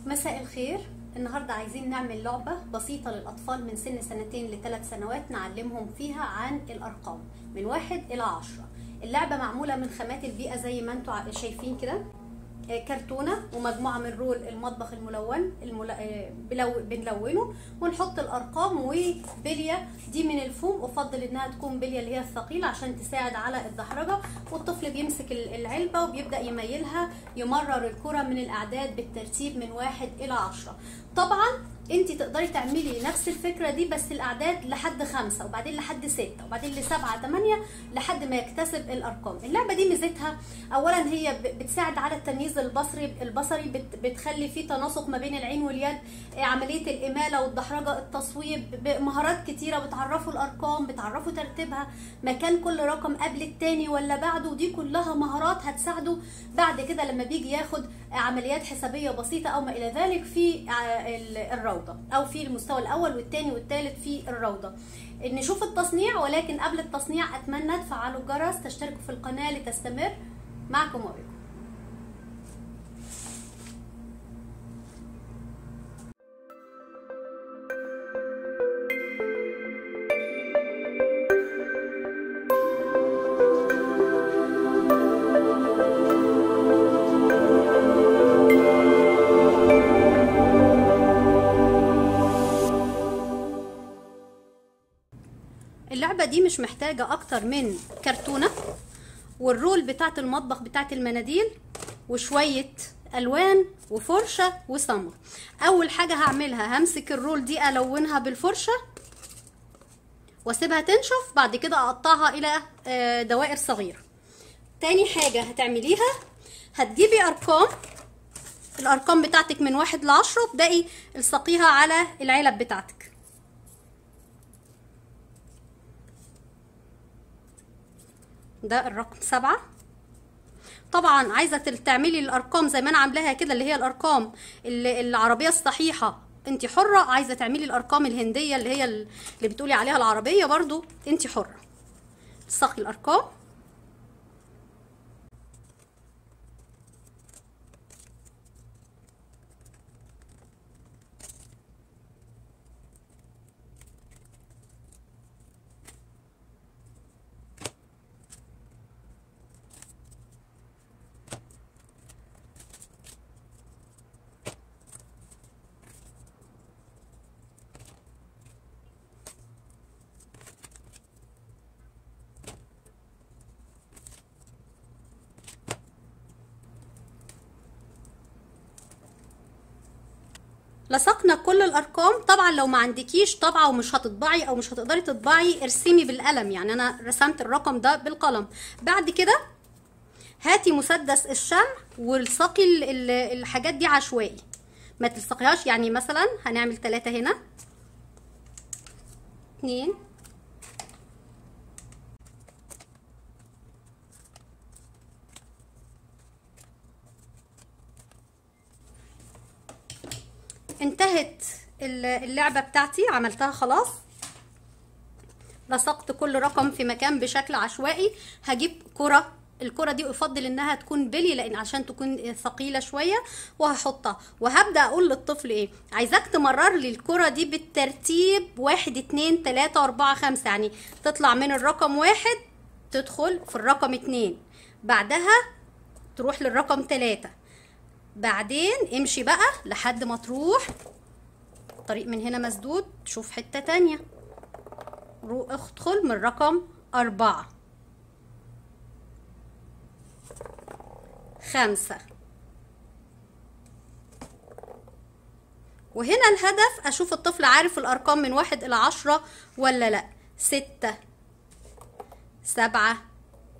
مساء الخير النهاردة عايزين نعمل لعبة بسيطة للأطفال من سن سنتين لثلاث سنوات نعلمهم فيها عن الأرقام من واحد إلى عشرة اللعبة معمولة من خامات البيئة زي ما انتوا شايفين كده آه، كرتونة ومجموعة من رول المطبخ الملون المل... آه، بلو... بنلونه ونحط الأرقام وبلية دي من الفوم أفضل إنها تكون بلية اللي هي الثقيلة عشان تساعد على الدحرجة والطفل بيمسك ال- العلبة وبيبدأ يميلها يمرر الكرة من الأعداد بالترتيب من واحد إلى عشرة طبعا انت تقدري تعملي نفس الفكره دي بس الاعداد لحد خمسة وبعدين لحد ستة وبعدين لسبعة تمانية لحد ما يكتسب الارقام اللعبه دي ميزتها اولا هي ب- بتساعد على التمييز البصري البصري بت- بتخلي في تناسق ما بين العين واليد آه، عمليه الاماله والدحرجه التصويب ب- مهارات كتيره بتعرفوا الارقام بتعرفوا ترتيبها مكان كل رقم قبل التاني ولا بعده ودي كلها مهارات هتساعده بعد كده لما بيجي ياخد عمليات حسابيه بسيطه او ما الى ذلك في ع- ال- الروضه او في المستوى الاول والثاني والثالث في الروضه نشوف التصنيع ولكن قبل التصنيع اتمنى تفعلوا الجرس تشتركوا في القناه لتستمر معكم وبكم اللعبة دي مش محتاجة أكتر من كرتونة والرول بتاعت المطبخ بتاعت المناديل وشوية ألوان وفرشة وصمغ أول حاجة هعملها همسك الرول دي ألونها بالفرشة واسيبها تنشف بعد كده أقطعها إلى آه، دوائر صغيرة تاني حاجة هتعمليها هتجيبي أرقام الأرقام بتاعتك من واحد لعشرة وابدأي الصقيها على العلب بتاعتك ده الرقم سبعة طبعا عايزة تل- تعملي الأرقام زي ما أنا عاملاها كده اللي هي الأرقام ال- العربية الصحيحة انت حرة عايزة تعملي الأرقام الهندية اللي هي ال- اللي بتقولي عليها العربية برضو انت حرة تسقي الأرقام لصقنا كل الارقام طبعا لو ما عندكيش طبعه ومش هتطبعي او مش هتقدري تطبعي ارسمي بالقلم يعني انا رسمت الرقم ده بالقلم بعد كده هاتي مسدس الشمع والصقي ال- ال- الحاجات دي عشوائي ما تلصقيهاش يعني مثلا هنعمل ثلاثة هنا اتنين انتهت ال- اللعبة بتاعتي عملتها خلاص لصقت كل رقم في مكان بشكل عشوائي هجيب كرة الكرة دي افضل انها تكون بلي لان عشان تكون ثقيلة شوية وهحطها وهبدأ اقول للطفل ايه عايزاك تمرر لي الكرة دي بالترتيب واحد اتنين تلاتة اربعة خمسة يعني تطلع من الرقم واحد تدخل في الرقم اتنين بعدها تروح للرقم تلاتة بعدين امشي بقى لحد ما تروح الطريق من هنا مسدود تشوف حتة تانية رو ادخل من رقم أربعة خمسة وهنا الهدف أشوف الطفل عارف الأرقام من واحد إلى عشرة ولا لأ ستة سبعة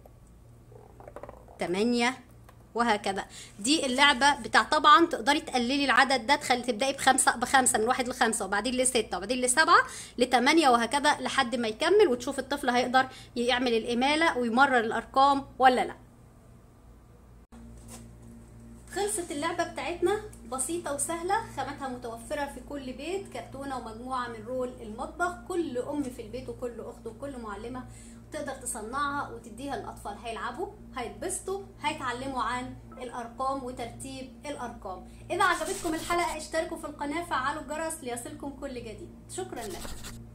تمانية وهكذا دي اللعبة بتاع طبعا تقدري تقللي العدد ده تخلي تبدأي بخمسة بخمسة من واحد لخمسة وبعدين لستة وبعدين لسبعة لتمانية وهكذا لحد ما يكمل وتشوف الطفل هيقدر يعمل الإمالة ويمرر الأرقام ولا لا خلصت اللعبة بتاعتنا بسيطة وسهلة خاماتها متوفرة في كل بيت كرتونة ومجموعة من رول المطبخ كل أم في البيت وكل أخت وكل معلمة تقدر تصنعها وتديها للأطفال هيلعبوا هيتبسطوا هيتعلموا عن الأرقام وترتيب الأرقام إذا عجبتكم الحلقة اشتركوا في القناة فعلوا الجرس ليصلكم كل جديد شكرا لكم